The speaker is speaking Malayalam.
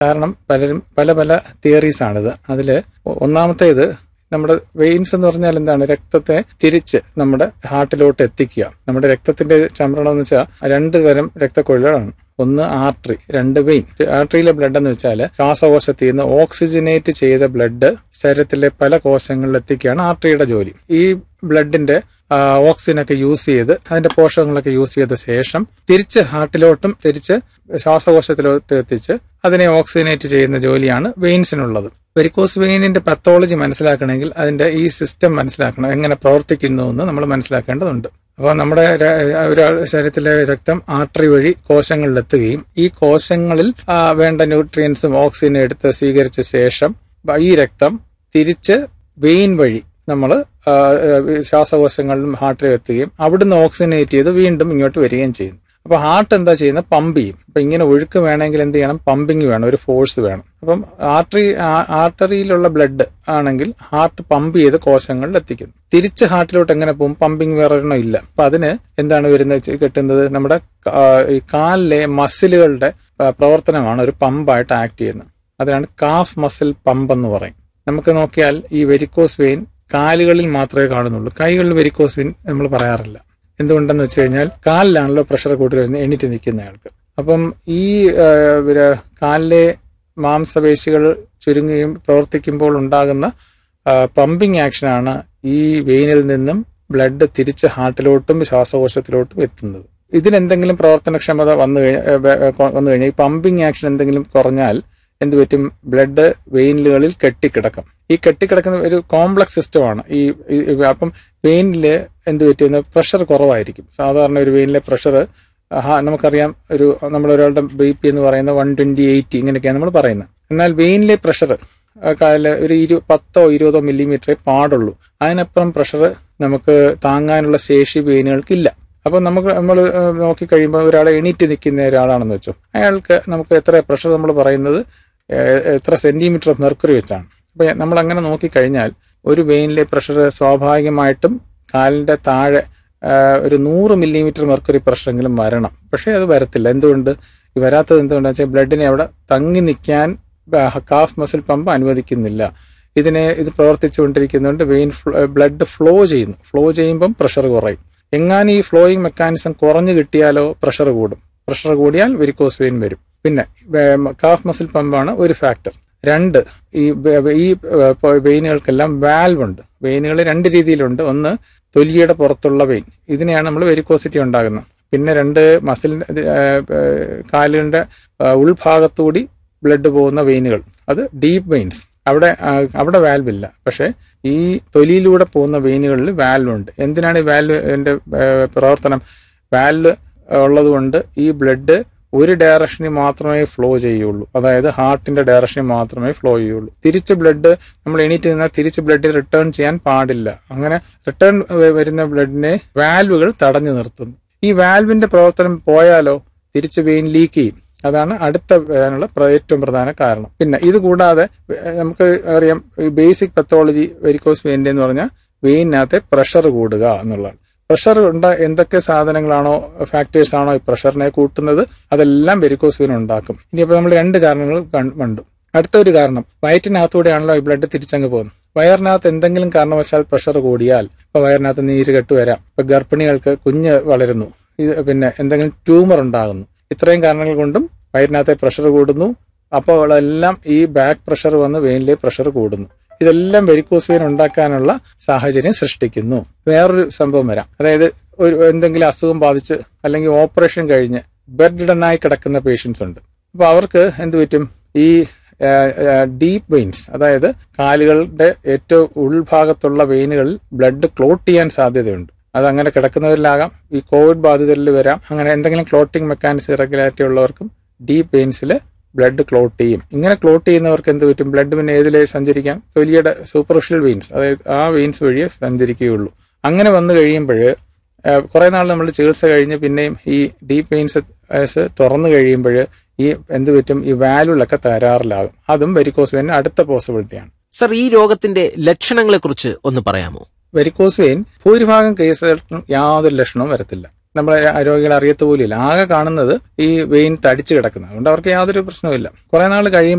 കാരണം പലരും പല പല തിയറീസ് ആണിത് അതിൽ ഒന്നാമത്തേത് നമ്മുടെ വെയിൻസ് എന്ന് പറഞ്ഞാൽ എന്താണ് രക്തത്തെ തിരിച്ച് നമ്മുടെ ഹാർട്ടിലോട്ട് എത്തിക്കുക നമ്മുടെ രക്തത്തിന്റെ ചംരണം എന്ന് വെച്ചാൽ രണ്ട് തരം രക്തക്കൊഴലാണ് ഒന്ന് ആർട്ടറി രണ്ട് വെയിൻ ആർട്ടറിയിലെ ബ്ലഡ് എന്ന് വെച്ചാൽ ശ്വാസകോശത്തിൽ നിന്ന് ഓക്സിജനേറ്റ് ചെയ്ത ബ്ലഡ് ശരീരത്തിലെ പല കോശങ്ങളിൽ എത്തിക്കുകയാണ് ആർട്ടറിയുടെ ജോലി ഈ ബ്ലഡിന്റെ ഓക്സിജനൊക്കെ യൂസ് ചെയ്ത് അതിന്റെ പോഷകങ്ങളൊക്കെ യൂസ് ചെയ്ത ശേഷം തിരിച്ച് ഹാർട്ടിലോട്ടും തിരിച്ച് ശ്വാസകോശത്തിലോട്ട് എത്തിച്ച് അതിനെ ഓക്സിജനേറ്റ് ചെയ്യുന്ന ജോലിയാണ് വെയിൻസിനുള്ളത് വെരിക്കോസ് വെയിനിന്റെ പത്തോളജി മനസ്സിലാക്കണമെങ്കിൽ അതിന്റെ ഈ സിസ്റ്റം മനസ്സിലാക്കണം എങ്ങനെ പ്രവർത്തിക്കുന്നു എന്ന് നമ്മൾ മനസ്സിലാക്കേണ്ടതുണ്ട് അപ്പോൾ നമ്മുടെ ര- ഒരാൾ ശരീരത്തിലെ രക്തം ആർട്ടറി വഴി കോശങ്ങളിലെത്തുകയും ഈ കോശങ്ങളിൽ ആ, വേണ്ട ന്യൂട്രിയൻസും ഓക്സിജനും എടുത്ത് സ്വീകരിച്ച ശേഷം ബ- ഈ രക്തം തിരിച്ച് വെയിൻ വഴി നമ്മൾ ശ്വാസകോശങ്ങളിലും ഹാർട്ടിലും എത്തുകയും അവിടുന്ന് ഓക്സിജനേറ്റ് ചെയ്ത് വീണ്ടും ഇങ്ങോട്ട് വരികയും ചെയ്യുന്നു അപ്പൊ ഹാർട്ട് എന്താ ചെയ്യുന്നത് പമ്പ് ചെയ്യും അപ്പൊ ഇങ്ങനെ ഒഴുക്ക് വേണമെങ്കിൽ എന്ത് ചെയ്യണം പമ്പിങ് വേണം ഒരു ഫോഴ്സ് വേണം അപ്പം ആർട്ടറി ആർട്ടറിയിലുള്ള ബ്ലഡ് ആണെങ്കിൽ ഹാർട്ട് പമ്പ് ചെയ്ത് കോശങ്ങളിൽ എത്തിക്കുന്നു തിരിച്ച് ഹാർട്ടിലോട്ട് എങ്ങനെ പോകും പമ്പിങ് വേറെ ഒരെണ്ണം ഇല്ല അപ്പൊ അതിന് എന്താണ് വരുന്നത് വെച്ച് കിട്ടുന്നത് നമ്മുടെ ആ, ഈ കാലിലെ മസിലുകളുടെ ആ, പ്രവർത്തനമാണ് ഒരു പമ്പായിട്ട് ആക്ട് ചെയ്യുന്നത് അതിനാണ് കാഫ് മസിൽ പമ്പ് എന്ന് പറയും നമുക്ക് നോക്കിയാൽ ഈ വെരിക്കോസ് വെയിൻ കാലുകളിൽ മാത്രമേ കാണുന്നുള്ളൂ കൈകളിൽ വെരിക്കോസ് വെയിൻ നമ്മൾ പറയാറില്ല എന്തുകൊണ്ടെന്ന് വെച്ച് കഴിഞ്ഞാൽ കാലിലാണല്ലോ പ്രഷർ കൂടുതൽ വരുന്നത് എണീറ്റ് നിൽക്കുന്നയാൾക്ക് അപ്പം ഈ ആ, പിന്നെ കാലിലെ മാംസപേശികൾ ചുരുങ്ങുകയും പ്രവർത്തിക്കുമ്പോൾ ഉണ്ടാകുന്ന പമ്പിങ് ആക്ഷനാണ് ഈ വെയിനിൽ നിന്നും ബ്ലഡ് തിരിച്ച് ഹാർട്ടിലോട്ടും ശ്വാസകോശത്തിലോട്ടും എത്തുന്നത് ഇതിനെന്തെങ്കിലും പ്രവർത്തനക്ഷമത വന്നു കഴിഞ്ഞാൽ വന്നു കഴിഞ്ഞാൽ ഈ പമ്പിങ് ആക്ഷൻ എന്തെങ്കിലും കുറഞ്ഞാൽ എന്ത് പറ്റും ബ്ലഡ് വെയിനുകളിൽ കെട്ടിക്കിടക്കും ഈ കെട്ടിക്കിടക്കുന്ന ഒരു കോംപ്ലക്സ് സിസ്റ്റമാണ് ഈ ഈ- ഈ- അപ്പം വെയിനില് എന്ത് പറ്റുന്ന പ്രഷർ കുറവായിരിക്കും സാധാരണ ഒരു വെയിനിലെ പ്രഷർ നമുക്കറിയാം ഒരു നമ്മൾ ഒരാളുടെ ബി പി എന്ന് പറയുന്നത് വൺ ട്വന്റി എയ്റ്റി ഇങ്ങനെയൊക്കെയാണ് നമ്മൾ പറയുന്നത് എന്നാൽ വെയിനിലെ പ്രഷർ ഒരു ഇരു പത്തോ ഇരുപതോ മില്ലിമീറ്ററേ പാടുള്ളൂ അതിനപ്പുറം പ്രഷർ നമുക്ക് താങ്ങാനുള്ള ശേഷി വെയിനുകൾക്കില്ല അപ്പൊ നമുക്ക് നമ്മൾ നോക്കിക്കഴിയുമ്പോൾ ഒരാൾ എണീറ്റ് നിൽക്കുന്ന ഒരാളാണെന്ന് വെച്ചോ അയാൾക്ക് നമുക്ക് എത്ര പ്രഷർ നമ്മൾ പറയുന്നത് ഏഹ്, എത്ര സെന്റിമീറ്റർ ഓഫ് മെർക്കുറി വെച്ചാണ് അപ്പൊ നമ്മൾ അങ്ങനെ നോക്കിക്കഴിഞ്ഞാൽ ഒരു വെയിനിലെ പ്രഷർ സ്വാഭാവികമായിട്ടും കാലിന്റെ താഴെ ആഹ്, ഒരു നൂറ് മില്ലിമീറ്റർ മെർക്കുറി പ്രഷറെങ്കിലും വരണം പക്ഷേ അത് വരത്തില്ല എന്തുകൊണ്ട് ഈ വരാത്തത് എന്തുകൊണ്ടാണെന്ന് വെച്ചാൽ ബ്ലഡിനെ അവിടെ തങ്ങി നിൽക്കാൻ കാഫ് മസിൽ പമ്പ് അനുവദിക്കുന്നില്ല ഇതിനെ ഇത് പ്രവർത്തിച്ചുകൊണ്ടിരിക്കുന്നതുകൊണ്ട് വെയിൻ ബ്ലഡ് ഫ്ലോ ചെയ്യുന്നു ഫ്ലോ ചെയ്യുമ്പം പ്രഷർ കുറയും എങ്ങാനും ഈ ഫ്ലോയിങ് മെക്കാനിസം കുറഞ്ഞു കിട്ടിയാലോ പ്രഷർ കൂടും പ്രഷർ കൂടിയാൽ വെരിക്കോസ് വെയിൻ വരും പിന്നെ കാഫ് മസിൽ പമ്പാണ് ഒരു ഫാക്ടർ രണ്ട് ഈ വെ- ഈ വെയിനുകൾക്കെല്ലാം വാൽവ് ഉണ്ട് വെയിനുകൾ രണ്ട് രീതിയിലുണ്ട് ഒന്ന് തൊലിയുടെ പുറത്തുള്ള വെയിൻ ഇതിനെയാണ് നമ്മൾ വെരിക്കോസിറ്റി ഉണ്ടാകുന്നത് പിന്നെ രണ്ട് മസിലിന്റെ കാലുകളുടെ ആ, ഉൾഭാഗത്തുകൂടി ബ്ലഡ് പോകുന്ന വെയിനുകൾ അത് ഡീപ്പ് വെയിൻസ് അവിടെ ആ, അവിടെ വാൽവ് ഇല്ല പക്ഷെ ഈ തൊലിയിലൂടെ പോകുന്ന വെയിനുകളിൽ വാൽവ് ഉണ്ട് എന്തിനാണ് ഈ വാൽവിന്റെ പ്രവർത്തനം വാൽവ് ഉള്ളതുകൊണ്ട് ഈ ബ്ലഡ് ഒരു ഡയറക്ഷനിൽ മാത്രമേ ഫ്ലോ ചെയ്യുള്ളൂ അതായത് ഹാർട്ടിന്റെ ഡയറക്ഷനിൽ മാത്രമേ ഫ്ലോ ചെയ്യുള്ളൂ തിരിച്ച് ബ്ലഡ് നമ്മൾ എണീറ്റ് നിന്നാൽ തിരിച്ച് ബ്ലഡ് റിട്ടേൺ ചെയ്യാൻ പാടില്ല അങ്ങനെ റിട്ടേൺ വരുന്ന ബ്ലഡിനെ വാൽവുകൾ തടഞ്ഞു നിർത്തുന്നു ഈ വാൽവിന്റെ പ്രവർത്തനം പോയാലോ തിരിച്ച് വെയിൻ ലീക്ക് ചെയ്യും അതാണ് അടുത്ത വരാനുള്ള പ്ര- ഏറ്റവും പ്രധാന കാരണം പിന്നെ ഇത് കൂടാതെ ഏഹ്, നമുക്ക് അറിയാം ഈ ബേസിക് പത്തോളജി വെരിക്കോസ് വെയിൻ്റെ എന്ന് പറഞ്ഞാൽ വെയിനകത്തെ പ്രഷർ കൂടുക എന്നുള്ളതാണ് പ്രഷർ ഉണ്ട എന്തൊക്കെ സാധനങ്ങളാണോ ഫാക്ടേഴ്സ് ആണോ ഈ പ്രഷറിനെ കൂട്ടുന്നത് അതെല്ലാം വെരിക്കോസ് വെയിൻ ഉണ്ടാക്കും ഇനിയിപ്പോൾ നമ്മൾ രണ്ട് കാരണങ്ങൾ കൺ- കണ്ടു അടുത്ത ഒരു കാരണം വയറ്റിനകത്തൂടെയാണല്ലോ ഈ ബ്ലഡ് തിരിച്ചങ്ങ് പോകുന്നത് വയറിനകത്ത് എന്തെങ്കിലും കാരണവശാൽ പ്രഷർ കൂടിയാൽ ഇപ്പൊ വയറിനകത്ത് നീര് കെട്ട് വരാം ഇപ്പൊ ഗർഭിണികൾക്ക് കുഞ്ഞ് വളരുന്നു ഇത് പിന്നെ എന്തെങ്കിലും ട്യൂമർ ഉണ്ടാകുന്നു ഇത്രയും കാരണങ്ങൾ കൊണ്ടും വയറിനകത്തെ പ്രഷർ കൂടുന്നു അപ്പോൾ എല്ലാം ഈ ബാക്ക് പ്രഷർ വന്ന് വെയിനിലെ പ്രഷർ കൂടുന്നു ഇതെല്ലാം വെരിക്കോസ് വെയിൻ ഉണ്ടാക്കാനുള്ള സാഹചര്യം സൃഷ്ടിക്കുന്നു വേറൊരു സംഭവം വരാം അതായത് ഒരു എന്തെങ്കിലും അസുഖം ബാധിച്ച് അല്ലെങ്കിൽ ഓപ്പറേഷൻ കഴിഞ്ഞ് ബെഡ് കിടക്കുന്ന പേഷ്യൻസ് ഉണ്ട് അപ്പൊ അവർക്ക് എന്ത് പറ്റും ഈ ഡീപ്പ് വെയിൻസ് അതായത് കാലുകളുടെ ഏറ്റവും ഉൾഭാഗത്തുള്ള വെയിനുകളിൽ ബ്ലഡ് ക്ലോട്ട് ചെയ്യാൻ സാധ്യതയുണ്ട് അത് അങ്ങനെ കിടക്കുന്നവരിലാകാം ഈ കോവിഡ് ബാധിതരിൽ വരാം അങ്ങനെ എന്തെങ്കിലും ക്ലോട്ടിംഗ് മെക്കാനിസം ഇറഗുലാരിറ്റി ഉള്ളവർക്കും ഡീപ്പ് വെയിൻസിൽ ബ്ലഡ് ക്ലോട്ട് ചെയ്യും ഇങ്ങനെ ക്ലോട്ട് ചെയ്യുന്നവർക്ക് എന്ത് പറ്റും ബ്ലഡ് പിന്നെ ഏതിലേ സഞ്ചരിക്കാം തൊലിയുടെ സൂപ്പർഫിഷ്യൽ വെയിൻസ് അതായത് ആ വെയിൻസ് വഴിയേ സഞ്ചരിക്കുകയുള്ളൂ അങ്ങനെ വന്നു കഴിയുമ്പോൾ കുറെ നാൾ നമ്മൾ ചികിത്സ കഴിഞ്ഞ് പിന്നെയും ഈ ഡീപ്പ് വെയിൻസ് തുറന്നു കഴിയുമ്പോൾ ഈ എന്ത് പറ്റും ഈ വാലുകളൊക്കെ തകരാറിലാകും അതും വെരിക്കോസ് വെയിൻ അടുത്ത പോസിബിലിറ്റിയാണ് സർ ഈ രോഗത്തിന്റെ ലക്ഷണങ്ങളെക്കുറിച്ച് ഒന്ന് പറയാമോ വെരിക്കോസ് വെയിൻ ഭൂരിഭാഗം കേസുകൾക്കും യാതൊരു ലക്ഷണവും വരത്തില്ല നമ്മളെ രോഗികൾ അറിയത്ത് പോലുമില്ല ആകെ കാണുന്നത് ഈ വെയിൻ തടിച്ചു കിടക്കുന്നത് അതുകൊണ്ട് അവർക്ക് യാതൊരു പ്രശ്നവുമില്ല കുറെ നാൾ കഴിയുമ്പോൾ